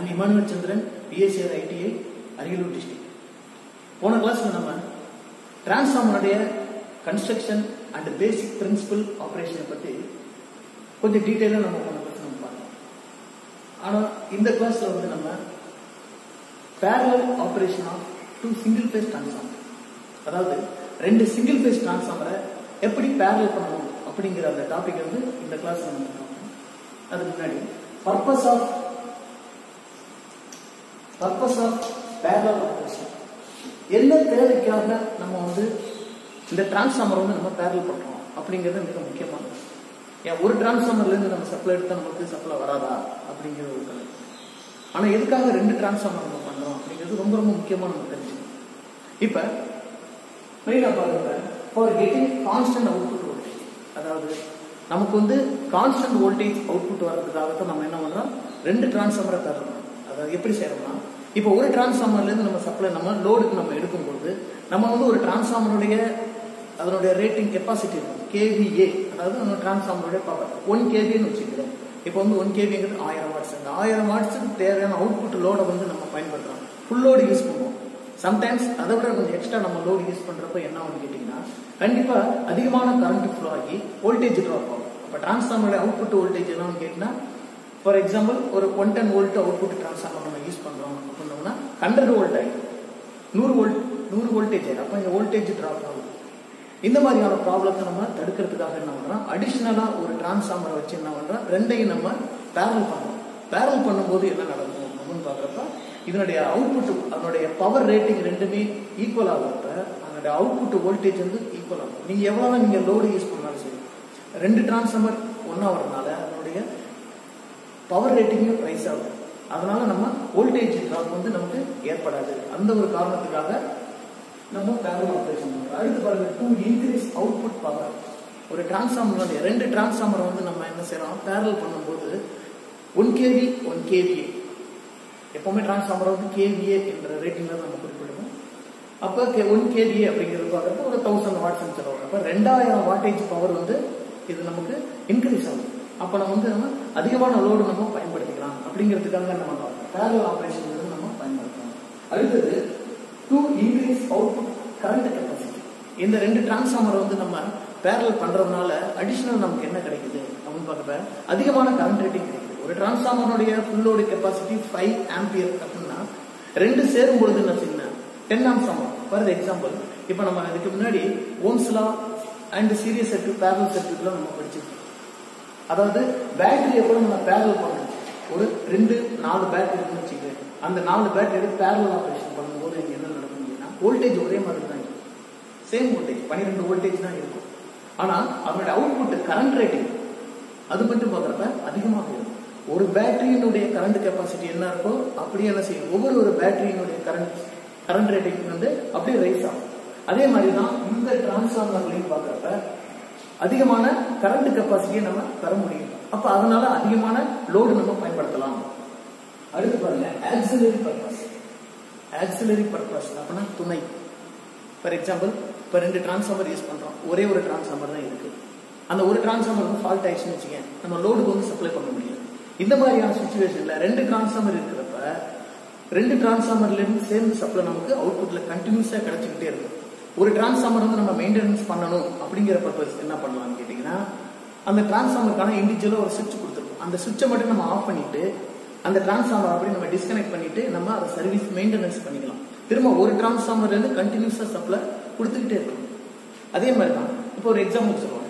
I'm Emmanuel Chandran BSCR ITI Ariyalur district போன கிளாஸ்ல நம்ம டிரான்ஸ்ஃபார்மருடைய கன்ஸ்ட்ரக்ஷன் அண்ட் பேசிக் பிரின்சிபல் ஆபரேஷனை பத்தி கொஞ்சம் டீட்டெயிலாக நம்ம போன கிளாஸ் நம்ம பார்த்தோம் ஆனால் இந்த கிளாஸ்ல வந்து நம்ம parallel operation of two single phase transformer அதாவது ரெண்டு சிங்கிள் ஃபேஸ் டிரான்ஸ்ஃபார்மரை எப்படி பேரல் பண்ணணும் அப்படிங்கிற அந்த டாபிக் வந்து இந்த கிளாஸ் நம்ம பார்ப்போம் அதுக்கு முன்னாடி purpose of purpose of parallel operation என்ன தேவைக்காக நம்ம வந்து இந்த டிரான்ஸ்ஃபார்மர் வந்து நம்ம பேரல் பண்றோம் அப்படிங்கிறது மிக முக்கியமானது ஏன் ஒரு டிரான்ஸ்ஃபார்மர்ல இருந்து நம்ம சப்ளை எடுத்தா நமக்கு சப்ளை வராதா அப்படிங்கிற ஒரு கலை ஆனா எதுக்காக ரெண்டு டிரான்ஸ்ஃபார்மர் நம்ம பண்றோம் அப்படிங்கிறது ரொம்ப ரொம்ப முக்கியமா நம்ம தெரிஞ்சுக்கணும் இப்ப மெயினா பாருங்க for getting constant output voltage அதாவது நமக்கு வந்து கான்ஸ்டன்ட் வோல்டேஜ் அவுட்புட் வர்றதுக்காக நம்ம என்ன பண்றோம் ரெண்டு டிரான்ஸ்ஃபார்மரை தரணும் அதாவது எப்படி செய்யறோம்னா இப்போ ஒரு டிரான்ஸ்ஃபார்மர்ல இருந்து நம்ம சப்ளை நம்ம லோடுக்கு நம்ம எடுக்கும்போது நம்ம வந்து ஒரு டிரான்ஸ்ஃபார்மருடைய அதனுடைய ரேட்டிங் கெப்பாசிட்டி இருக்கும் கேவிஏ அதாவது நம்ம டிரான்ஸ்ஃபார்மருடைய பவர் ஒன் கேவின்னு வச்சுக்கிறோம் இப்போ வந்து ஒன் கேவிங்கிறது ஆயிரம் வாட்ஸ் அந்த ஆயிரம் வாட்ஸுக்கு தேவையான அவுட்புட் லோடை வந்து நம்ம பயன்படுத்துறோம் ஃபுல் லோடு யூஸ் பண்ணுவோம் சம்டைம்ஸ் அதை விட கொஞ்சம் எக்ஸ்ட்ரா நம்ம லோடு யூஸ் பண்றப்ப என்ன ஆகும் கேட்டீங்கன்னா கண்டிப்பா அதிகமான கரண்ட் ஃப்ளோ ஆகி வோல்டேஜ் ட்ராப் ஆகும் அப்ப டிரான்ஸ்ஃபார்மருடைய அவுட்புட் வோல்டேஜ் என்னன்னு கேட்டீங்கன்னா ஃபார் எக்ஸாம்பிள் ஒரு one ten volt output transformer நம்ம யூஸ் பண்றோம் அப்படின்னோம்னா ஹண்ட்ரட் வோல்ட் ஆயிடும் நூறு வோல்ட் நூறு வோல்டேஜ் ஆயிடும் அப்போ இந்த வோல்டேஜ் ட்ராப் ஆகும் இந்த மாதிரியான ப்ராப்ளத்தை நம்ம தடுக்கிறதுக்காக என்ன பண்றோம் அடிஷ்னலா ஒரு டிரான்ஸ்ஃபார்மரை வச்சு என்ன பண்றோம் ரெண்டையும் நம்ம பேரல் பண்றோம் பேரல் பண்ணும்போது என்ன நடக்கும் அப்படின்னு பாக்குறப்ப இதனுடைய அவுட்புட் அதனுடைய பவர் ரேட்டிங் ரெண்டுமே ஈக்குவல் ஆகிறப்ப அதனுடைய அவுட்புட் வோல்டேஜ் வந்து ஈக்குவல் ஆகும் நீங்க எவ்வளவு நீங்க லோடு யூஸ் பண்ணாலும் சரி ரெண்டு டிரான்ஸ்ஃபார்மர் ஒன்னா வரதுனால அதனுடைய பவர் ரேட்டிங்கும் ரைஸ் ஆகும் அதனால நம்ம வோல்டேஜ் ட்ராப் வந்து நமக்கு ஏற்படாது அந்த ஒரு காரணத்துக்காக நம்ம பேரல் ஆப்ரேஷன் பண்றோம் அடுத்து பாருங்க டூ இன்க்ரீஸ் அவுட்புட் பவர் ஒரு டிரான்ஸ்ஃபார்மர் ரெண்டு டிரான்ஸ்ஃபார்மரை வந்து நம்ம என்ன செய்யறோம் பேரல் பண்ணும்போது ஒன் கேவி ஒன் கேவிஏ எப்பவுமே டிரான்ஸ்ஃபார்மர் வந்து கேவிஏ என்ற ரேட்டிங்ல நம்ம குறிப்பிடுவோம் அப்போ ஒன் கேவிஏ அப்படிங்கிறது பார்க்குறப்ப ஒரு தௌசண்ட் வாட்ஸ் சொல்லுவாங்க அப்போ ரெண்டாயிரம் வாட்டேஜ் பவர் வந்து இது நமக்கு இன்க்ரீஸ் ஆகும் அப்போ நம்ம வந்து நம்ம அதிகமான லோடு நம்ம பயன்படுத்திக்கலாம் அப்படிங்கிறதுக்காக நம்ம பார்க்கணும் பேரல் ஆப்ரேஷன் வந்து நம்ம பயன்படுத்தலாம் அடுத்தது to increase output current capacity இந்த ரெண்டு டிரான்ஸ்ஃபார்மர் வந்து நம்ம பேரல் பண்றதுனால அடிஷனல் நமக்கு என்ன கிடைக்குது அப்படின்னு பார்க்கப்ப அதிகமான கரண்ட் ரேட்டிங் கிடைக்குது ஒரு டிரான்ஸ்ஃபார்மருடைய full load capacity five ampere அப்படின்னா ரெண்டு சேரும் பொழுது என்ன செய்யணும் டென் ஆம்ஸ் ஆகும் ஃபார் எக்ஸாம்பிள் இப்போ நம்ம இதுக்கு முன்னாடி ஓம்ஸ்லா அண்ட் சீரியஸ் சர்க்கியூட் பேரல் சர்க்கியூட்ல நம்ம படிச்சிருக்கோம் அதாவது பேட்டரியை கூட நம்ம பேரல் பண்ணணும் ஒரு ரெண்டு நாலு பேட்டரி இருக்குன்னு வச்சுக்கிறேன் அந்த நாலு பேட்டரி எடுத்து பேரல் ஆப்ரேஷன் பண்ணும்போது இங்க என்ன நடக்கும் அப்படின்னா வோல்டேஜ் ஒரே மாதிரி தான் இருக்கும் சேம் வோல்டேஜ் பன்னிரெண்டு வோல்டேஜ் தான் இருக்கும் ஆனா அதனுடைய அவுட்புட் கரண்ட் ரேட்டிங் அது மட்டும் பார்க்குறப்ப அதிகமாக இருக்கும் ஒரு பேட்டரியினுடைய கரண்ட் கெப்பாசிட்டி என்ன இருக்கோ அப்படியே என்ன செய்யும் ஒவ்வொரு ஒரு பேட்டரியினுடைய கரண்ட் கரண்ட் ரேட்டிங் வந்து அப்படியே ரைஸ் ஆகும் அதே மாதிரி தான் இந்த டிரான்ஸ்ஃபார்மர்களையும் பார்க்குறப்ப அதிகமான கரண்ட் கெப்பாசிட்டியை நம்ம பெற முடியும் அப்ப அதனால அதிகமான லோடு நம்ம பயன்படுத்தலாம் அடுத்து பாருங்க ஆக்சிலரி பர்பஸ் ஆக்சிலரி பர்பஸ் அப்படின்னா துணை ஃபார் எக்ஸாம்பிள் இப்போ ரெண்டு டிரான்ஸ்ஃபார்மர் யூஸ் பண்றோம் ஒரே ஒரு டிரான்ஸ்ஃபார்மர் தான் இருக்கு அந்த ஒரு டிரான்ஸ்ஃபார்மர் வந்து ஃபால்ட் ஆயிடுச்சுன்னு வச்சுக்கேன் நம்ம லோடுக்கு வந்து சப்ளை பண்ண முடியாது இந்த மாதிரியான சுச்சுவேஷன்ல ரெண்டு டிரான்ஸ்ஃபார்மர் இருக்கிறப்ப ரெண்டு டிரான்ஸ்ஃபார்மர்ல இருந்து சேர்ந்து சப்ளை நமக்கு அவுட்புட்ல கண்டினியூஸா கிடைச்சிக்கிட்டே இருக்கும் ஒரு டிரான்ஸ்ஃபார்மர் வந்து நம்ம மெயின்டெனன்ஸ் பண்ணணும் அப்படிங்கிற பர்பஸ் என்ன பண்ணலாம்னு கேட்டீங்கன்னா அந்த டிரான்ஸ்ஃபார்மருக்கான இண்டிவிஜுவலா ஒரு சுவிட்ச் கொடுத்துருக்கும் அந்த சுவிட்சை மட்டும் நம்ம ஆஃப் பண்ணிட்டு அந்த டிரான்ஸ்ஃபார்மர் அப்படி நம்ம டிஸ்கனெக்ட் பண்ணிட்டு நம்ம அதை சர்வீஸ் மெயின்டெனன்ஸ் பண்ணிக்கலாம் திரும்ப ஒரு டிரான்ஸ்ஃபார்மர்ல இருந்து கண்டினியூஸா சப்ளை கொடுத்துக்கிட்டே இருக்கும் அதே மாதிரி தான் இப்போ ஒரு எக்ஸாம்பிள் சொல்லுவாங்க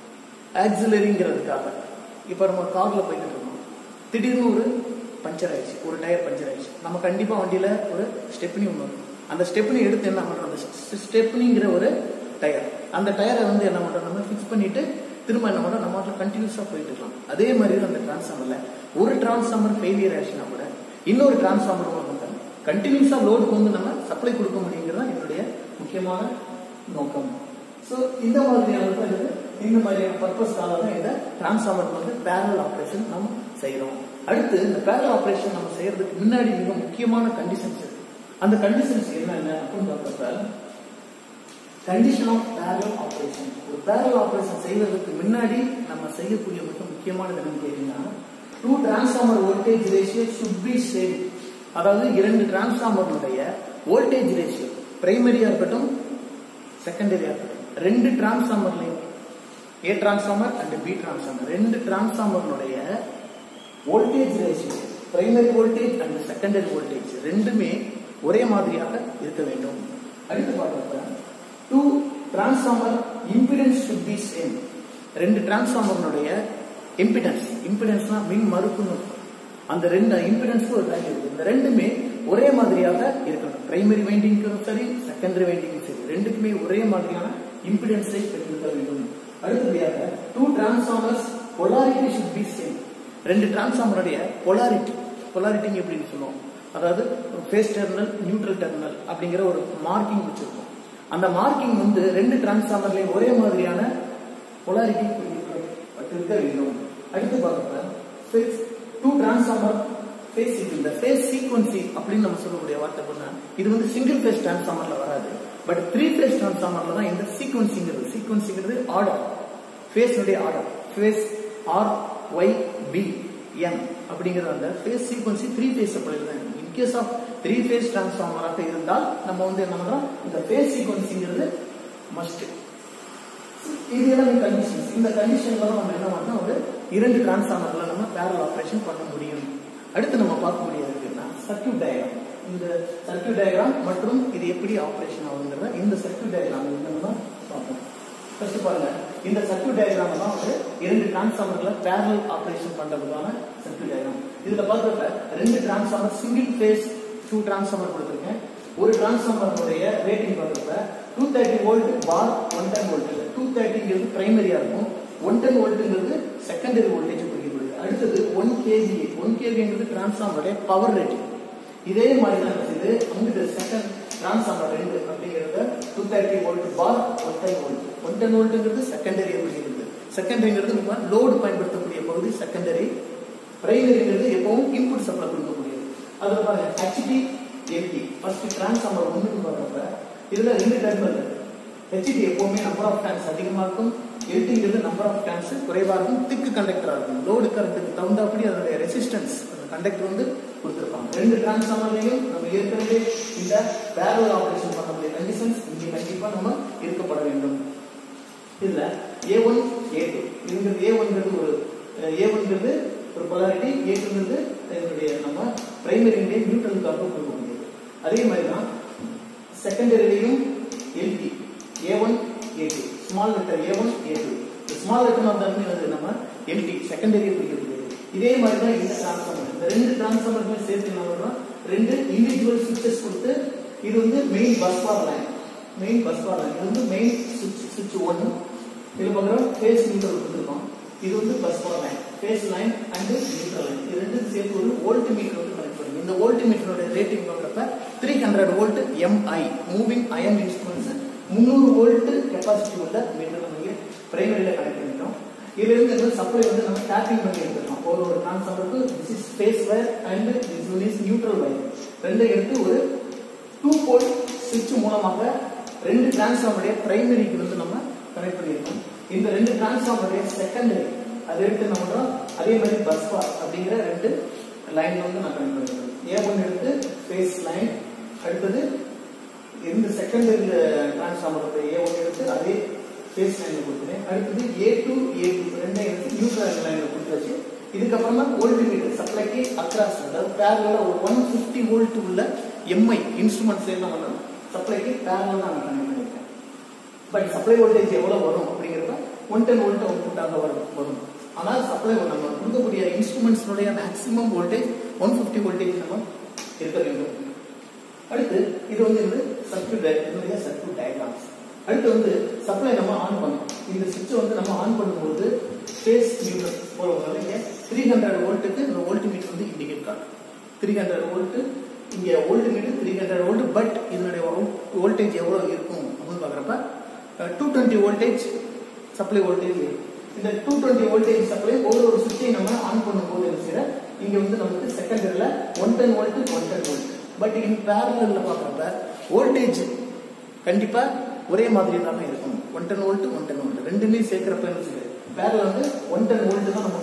ஆக்சிலரிங்கிறதுக்காக இப்போ நம்ம கார்ல போய்கிட்டு இருக்கோம் திடீர்னு ஒரு பஞ்சர் ஆயிடுச்சு ஒரு டயர் பஞ்சர் ஆயிடுச்சு நம்ம கண்டிப்பா வண்டியில ஒரு ஸ்டெப்னி ஒன்று இருக்கும் அந்த ஸ்டெப்னி எடுத்து என்ன பண்றோம் அந்த ஸ்டெப்னிங்கிற ஒரு டயர் அந்த டயரை வந்து என்ன பண்றோம் நம்ம ஃபிக்ஸ் பண்ணிட்டு திரும்ப என்ன பண்றோம் நம்ம கண்டினியூஸா போயிட்டு இருக்கலாம் அதே மாதிரி தான் அந்த டிரான்ஸ்ஃபார்மர்ல ஒரு டிரான்ஸ்ஃபார்மர் ஃபெயிலியர் ஆச்சுன்னா கூட இன்னொரு டிரான்ஸ்ஃபார்மர் வந்து கண்டினியூஸா லோடுக்கு வந்து நம்ம சப்ளை கொடுக்க முடியுங்கிறது என்னுடைய முக்கியமான நோக்கம் ஸோ இந்த மாதிரியான தான் இது இந்த மாதிரியான பர்பஸ்க்காக தான் இந்த டிரான்ஸ்ஃபார்மர் வந்து பேரல் ஆப்ரேஷன் நம்ம செய்யறோம் அடுத்து இந்த பேரல் ஆப்ரேஷன் நம்ம செய்யறதுக்கு முன்னாடி மிக முக்கியமான கண்டிஷன்ஸ் இருக்கு அந்த கண்டிஷன்ஸ் என்னென்ன அப்படின்னு பார்த்தப்ப கண்டிஷன் ஆஃப் பேரல் ஆப்ரேஷன் ஒரு பேரல் ஆப்ரேஷன் செய்வதற்கு முன்னாடி நம்ம செய்யக்கூடிய மிக முக்கியமானது என்னன்னு கேட்டீங்கன்னா two transformer voltage ratio should be same அதாவது இரண்டு டிரான்ஸ்ஃபார்மருடைய வோல்டேஜ் ரேஷியோ பிரைமரியா இருக்கட்டும் செகண்டரியா இருக்கட்டும் ரெண்டு டிரான்ஸ்ஃபார்மர்லையும் A transformer and B transformer ரெண்டு டிரான்ஸ்ஃபார்மர்னுடைய voltage ratio primary voltage and secondary voltage ரெண்டுமே ஒரே மாதிரியாக இருக்க வேண்டும் அடுத்து பார்க்கப்ப two transformer impedance should be same ரெண்டு டிரான்ஸ்ஃபார்மர்னுடைய இம்பிடன்ஸ் இம்பிடன்ஸ்னா மின் மறுப்புன்னு அர்த்தம். அந்த ரெண்டு இம்பிடன்ஸ்க்கு ஒரு வேல்யூ இருக்கு இந்த ரெண்டுமே ஒரே மாதிரியாக இருக்கணும் பிரைமரி வைண்டிங்க்கும் சரி செகண்டரி வைண்டிங்கும் சரி ரெண்டுக்குமே ஒரே மாதிரியான இம்பிடன்ஸை பெற்றிருக்க வேண்டும் அடுத்தபடியாக two transformers polarity should be same ரெண்டு டிரான்ஸ்ஃபார்மருடைய பொலாரிட்டி பொலாரிட்டிங் எப்படின்னு சொல்லுவோம் அதாவது ஃபேஸ் டெர்மினல் நியூட்ரல் டெர்மினல் அப்படிங்கிற ஒரு மார்க்கிங் வச்சிருக்கோம் அந்த மார்க்கிங் வந்து ரெண்டு டிரான்ஸ்ஃபார்மர்லயும் ஒரே மாதிரியான பொலாரிட்டி இருக்க வேண்டும் அடுத்து பார்க்கப்ப டூ டிரான்ஸ்ஃபார்மர் ஃபேஸ் இந்த ஃபேஸ் சீக்வன்சி அப்படின்னு நம்ம சொல்லக்கூடிய வார்த்தை பண்ணா இது வந்து சிங்கிள் ஃபேஸ் டிரான்ஸ்ஃபார்மர்ல வராது பட் த்ரீ ஃபேஸ் டிரான்ஸ்ஃபார்மர்ல தான் இந்த சீக்வன்சிங்கிறது சீக்வன்சிங்கிறது ஆர்டர் ஃபேஸ்னுடைய order phase R Y B N அப்படிங்கிற அந்த ஃபேஸ் சீக்வன்சி த்ரீ ஃபேஸ் சப்ளைல தான் in case of three phase டிரான்ஸ்ஃபார்மராக இருந்தால் நம்ம வந்து என்ன பண்றோம் இந்த ஃபேஸ் சீக்வன்சிங்கிறது மஸ்ட் இது எல்லாமே கண்டிஷன்ஸ் இந்த கண்டிஷன்ல தான் நம்ம என்ன பண்ணோம் ஒரு இரண்டு டிரான்ஸ்ஃபார்மர்ல நம்ம பேரல் ஆபரேஷன் பண்ண முடியும் அடுத்து நம்ம பார்க்கக்கூடியது இருக்குன்னா சர்க்கியூட் டயக்ராம் இந்த சர்க்கியூட் டயக்ராம் மற்றும் இது எப்படி ஆபரேஷன் ஆகுங்கிறத இந்த சர்க்கியூட் டயக்ராம் என்னன்னு பார்ப்போம் ஃபர்ஸ்ட் பாருங்க இந்த சர்க்கியூட் டயக்ராம் தான் வந்து இரண்டு டிரான்ஸ்ஃபார்மர்ல பேரல் ஆபரேஷன் பண்றதுக்கான சர்க்கியூட் டயக்ராம் இதுல பார்க்கறப்ப ரெண்டு transformer single phase two transformer கொடுத்துருக்கேன் ஒரு டிரான்ஸ்ஃபார்மருடைய ரேட்டிங் பார்க்கறப்ப two thirty volt bar one ten volt two தேர்ட்டிங்கிறது பிரைமரியா இருக்கும் ஒன் டென் வோல்ட்டுங்கிறது செகண்டரி வோல்டேஜ் குறிக்கப்படுது அடுத்தது ஒன் கேவி ஒன் கேவிங்கிறது டிரான்ஸ்ஃபார்மருடைய பவர் ரேட்டிங் இதே மாதிரி தான் இது அங்கிட்டு செகண்ட் டிரான்ஸ்ஃபார்மர் ரெண்டு அப்படிங்கிறத two thirty volt bar one ten volt one ten வோல்ட்டுங்கிறது செகண்டரி அப்படிங்கிறது செகண்டரிங்கிறது நம்ம லோடு பயன்படுத்தக்கூடிய பகுதி செகண்டரி பிரைமரிங்கிறது எப்பவும் இன்புட் சப்ளை கொடுக்கக்கூடியது அதுல பாருங்க ஹெச்டி எல்டி ஃபர்ஸ்ட் டிரான்ஸ்ஃபார்மர் ஒன்றுக்கு பார்க்கறப்ப இதுல ரெண்டு டெர்மினல் இருக்கு ஹெச்டி எப்பவுமே நம்பர் ஆஃப் டேன்ஸ் அதிகமா இருக்கும் எல்டிங்கிறது நம்பர் ஆஃப் டேன்ஸ் குறைவா இருக்கும் திக்கு கண்டக்டரா இருக்கும் லோடு கரண்ட்டுக்கு தகுந்தாப்படி அதனுடைய ரெசிஸ்டன்ஸ் அந்த கண்டக்டர் வந்து கொடுத்துருப்பாங்க ரெண்டு டிரான்ஸ்ஃபார்மர்லையும் நம்ம ஏற்கனவே இந்த பேரல் ஆபரேஷன் பண்ணக்கூடிய கண்டிஷன்ஸ் இங்கே கண்டிப்பா நம்ம இருக்கப்பட வேண்டும் இதுல ஏ ஒன் ஏ டூ இதுங்கிறது ஏ ஒன்ங்கிறது ஒரு ஏ ஒன்ங்கிறது ஒரு பொலாரிட்டி ஏ டூங்கிறது இதனுடைய நம்ம பிரைமரியுடைய நியூட்ரலுக்காக கொடுக்கக்கூடியது அதே மாதிரி தான் செகண்டரிலையும் LT A one A two small letter A one A two small letter of that வந்து நம்ம எல்டி செகண்டரியை குறிக்கக்கூடியது இதே மாதிரி தான் இந்த டிரான்ஸ்ஃபார்மர் இந்த ரெண்டு டிரான்ஸ்ஃபார்மருமே சேர்த்து என்ன பண்றோம் ரெண்டு இண்டிவிஜுவல் சுவிட்சஸ் கொடுத்து இது வந்து main bus bar line main bus bar line இது வந்து மெயின் சுவிட்ச் சுவிட்ச் ஒன் இது பார்க்குறோம் ஃபேஸ் நியூட்ரல் கொடுத்துருக்கோம் இது வந்து bus bar line phase line and neutral line இது ரெண்டும் சேர்த்து ஒரு வோல்ட் மீட்டர் வந்து கனெக்ட் பண்ணுங்க இந்த வோல்ட் மீட்டரோட ரேட்டிங் பார்க்குறப்ப three hundred volt MI moving iron instruments முந்நூறு வோல்ட் கெப்பாசிட்டி உள்ள மீட்டர் நம்ம பிரைமரியில கனெக்ட் பண்ணிட்டோம் இதுல இருந்து வந்து சப்ளை வந்து நம்ம டேப்பிங் பண்ணி எடுத்துக்கலாம் ஒரு ஒரு டிரான்ஸ்ஃபார்மருக்கு this is phase wire and this one is neutral wire ரெண்டும் எடுத்து ஒரு டூ போல் சுவிட்ச் மூலமாக ரெண்டு டிரான்ஸ்ஃபார்மருடைய பிரைமரிக்கு வந்து நம்ம கனெக்ட் பண்ணியிருக்கோம் இந்த ரெண்டு டிரான்ஸ்ஃபார்மருடைய செகண்டரி அதை எடுத்து என்ன பண்றோம் அதே மாதிரி பஸ் பார் அப்படிங்கிற ரெண்டு லைன் வந்து நான் கனெக்ட் பண்ணிருக்கோம் ஏ ஒன் எடுத்து ஃபேஸ் லைன் அடுத்தது இந்த செகண்டரி டிரான்ஸ்ஃபார்மர் ஏ ஒன் எடுத்து அதே ஃபேஸ் லைன்ல கொடுத்துறேன் அடுத்தது ஏ டூ ஏ டூ ரெண்டே எடுத்து நியூட்ரல் லைன்ல கொடுத்தாச்சு இதுக்கப்புறமா வோல்ட் மீட்டர் சப்ளைக்கு அக்ராஸ் அதாவது பேரலா ஒரு ஒன் பிப்டி வோல்ட் உள்ள எம்ஐ இன்ஸ்ட்ருமெண்ட்ஸ் என்ன பண்ணணும் சப்ளைக்கு பேரலா நான் கனெக்ட் பண்ணிருக்கேன் பட் சப்ளை வோல்டேஜ் எவ்வளவு வரும் அப்படிங்கிறப்ப ஒன் டென் வோல்ட் அவுட்புட்டாக வரும் வரும் ஆனால் சப்ளை நம்ம கொடுக்கக்கூடிய இன்ஸ்ட்ருமெண்ட்ஸ்னுடைய maximum voltage one fifty voltage நம்ம இருக்க வேண்டும் அடுத்து இது வந்து இது சர்க்கியூட் இதனுடைய சர்க்கியூட் டயக்ராம்ஸ் அடுத்து வந்து சப்ளை நம்ம ஆன் பண்ணோம் இந்த சுவிட்ச் வந்து நம்ம ஆன் பண்ணும்போது ஃபேஸ் நியூட்ரல் போறவங்க இங்க த்ரீ ஹண்ட்ரட் வோல்ட்டுக்கு இந்த வோல்ட் மீட்டர் வந்து இண்டிகேட் காட்டும் த்ரீ ஹண்ட்ரட் வோல்ட் இங்க volt meter three hundred volt but இதனுடைய வோல்டேஜ் எவ்வளவு இருக்கும் அப்படின்னு பாக்குறப்ப two twenty voltage supply voltage இருக்கும் இந்த டூ டுவெண்ட்டி வோல்டேஜ் சப்ளை ஒரு ஒரு சுவிட்சையும் நம்ம ஆன் பண்ணும்போது என்ன செய்யற இங்க வந்து நமக்கு செகண்டரியில் one ten volt one ten volt but in பேரலில் பார்க்குறப்ப வோல்டேஜ் கண்டிப்பா ஒரே மாதிரி தான் இருக்கும் one ten volt one ten volt ரெண்டுமே சேர்க்கிறப்ப என்ன செய்யுது பேரல் வந்து ஒன் டென் வோல்ட் தான் நமக்கு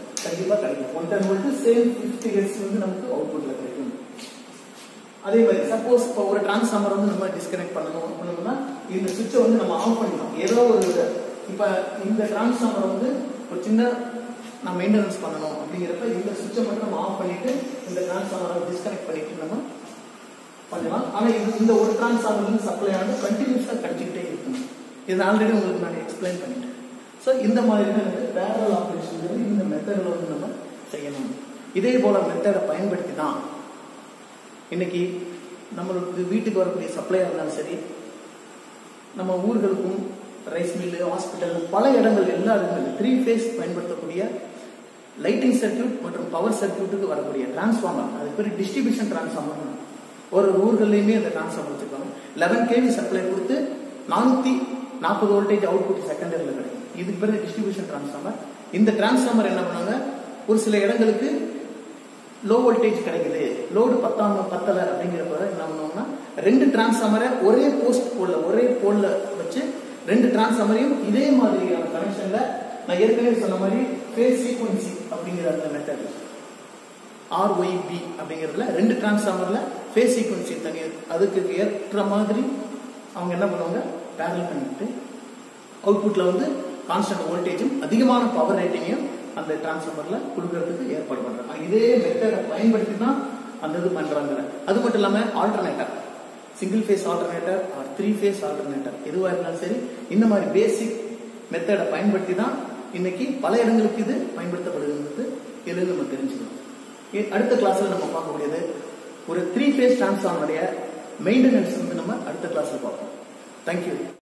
கண்டிப்பா கிடைக்கும் one ten volt same fifty hertz வந்து நமக்கு அவுட்புட்ல கிடைக்கும் அதே மாதிரி சப்போஸ் இப்போ ஒரு டிரான்ஸ்ஃபார்மர் வந்து நம்ம டிஸ்கனெக்ட் பண்ணணும் அப்படின்னா இந்த சுவிட்சை வந்து நம்ம ஆஃப் பண்ணிடலாம் ஏதோ ஒரு இப்போ இந்த டிரான்ஸ்ஃபார்மர் வந்து ஒரு சின்ன நான் மெயின்டெனன்ஸ் பண்ணணும் அப்படிங்கிறப்ப இந்த சுவிட்சை மட்டும் நம்ம ஆஃப் பண்ணிட்டு இந்த டிரான்ஸ்ஃபார்மரை டிஸ்கனெக்ட் பண்ணிட்டு நம்ம பண்ணலாம் ஆனால் இது இந்த ஒரு டிரான்ஸ்ஃபார்மர் வந்து சப்ளை ஆனது கண்டினியூஸாக கிடைச்சிக்கிட்டே இருக்கும் இது ஆல்ரெடி உங்களுக்கு நான் எக்ஸ்பிளைன் பண்ணிட்டேன் ஸோ இந்த மாதிரி தான் வந்து பேரல் ஆப்ரேஷன் இந்த மெத்தடில் வந்து நம்ம செய்யணும் இதே போல மெத்தடை பயன்படுத்தி தான் இன்னைக்கு நம்மளுக்கு வீட்டுக்கு வரக்கூடிய சப்ளையாக இருந்தாலும் சரி நம்ம ஊர்களுக்கும் ரைஸ் மில்லு ஹாஸ்பிட்டல் பல இடங்கள் எல்லா இடங்களிலும் த்ரீ ஃபேஸ் பயன்படுத்தக்கூடிய லைட்டிங் சர்க்கியூட் மற்றும் பவர் சர்க்கியூட்டுக்கு வரக்கூடிய டிரான்ஸ்ஃபார்மர் அது பேர் டிஸ்ட்ரிபியூஷன் டிரான்ஸ்ஃபார்மர் ஒரு ஒரு ஊர்கள்லையுமே அந்த டிரான்ஸ்ஃபார்மர் வச்சிருக்காங்க லெவன் கேவி சப்ளை கொடுத்து நானூற்றி நாற்பது வோல்டேஜ் அவுட்புட் செகண்டரியில் கிடைக்கும் இதுக்கு பேர் டிஸ்ட்ரிபியூஷன் டிரான்ஸ்ஃபார்மர் இந்த டிரான்ஸ்ஃபார்மர் என்ன பண்ணாங்க ஒரு சில இடங்களுக்கு லோ வோல்டேஜ் கிடைக்குது லோடு பத்தாம பத்தல அப்படிங்கிறப்ப என்ன பண்ணுவோம்னா ரெண்டு டிரான்ஸ்ஃபார்மரை ஒரே போஸ்ட் போல்ல ஒரே போல்ல வச்சு ரெண்டு டிரான்ஸ்ஃபார்மரையும் இதே மாதிரியான கனெக்ஷன்ல நான் ஏற்கனவே சொன்ன மாதிரி ஃபேஸ் சீக்வன்சி அப்படிங்கிற அந்த மெத்தட் ஆர்ஒய்பி அப்படிங்கிறதுல ரெண்டு டிரான்ஸ்ஃபார்மர்ல ஃபேஸ் சீக்வன்சி தனி அதுக்கு ஏற்ற மாதிரி அவங்க என்ன பண்ணுவாங்க பேரல் பண்ணிட்டு அவுட்புட்ல வந்து கான்ஸ்டன்ட் வோல்டேஜும் அதிகமான பவர் ரேட்டிங்கையும் அந்த டிரான்ஸ்ஃபார்மர்ல கொடுக்கறதுக்கு ஏற்பாடு பண்றாங்க இதே மெத்தடை பயன்படுத்தி தான் அந்த இது பண்றாங்க அது மட்டும் இல்லாம alternator single phase alternator or three phase alternator எதுவாக இருந்தாலும் சரி இந்த மாதிரி பேசிக் மெத்தடை பயன்படுத்தி தான் இன்னைக்கு பல இடங்களுக்கு இது பயன்படுத்தப்படுகிறது இதுல நம்ம தெரிஞ்சுக்கணும் இ- அடுத்த கிளாஸ்ல நம்ம பார்க்கக்கூடியது ஒரு த்ரீ ஃபேஸ் டிரான்ஸ்ஃபார்மருடைய மெயின்டெனன்ஸ் வந்து நம்ம அடுத்த கிளாஸ்ல பார்ப்போம் தேங்க்யூ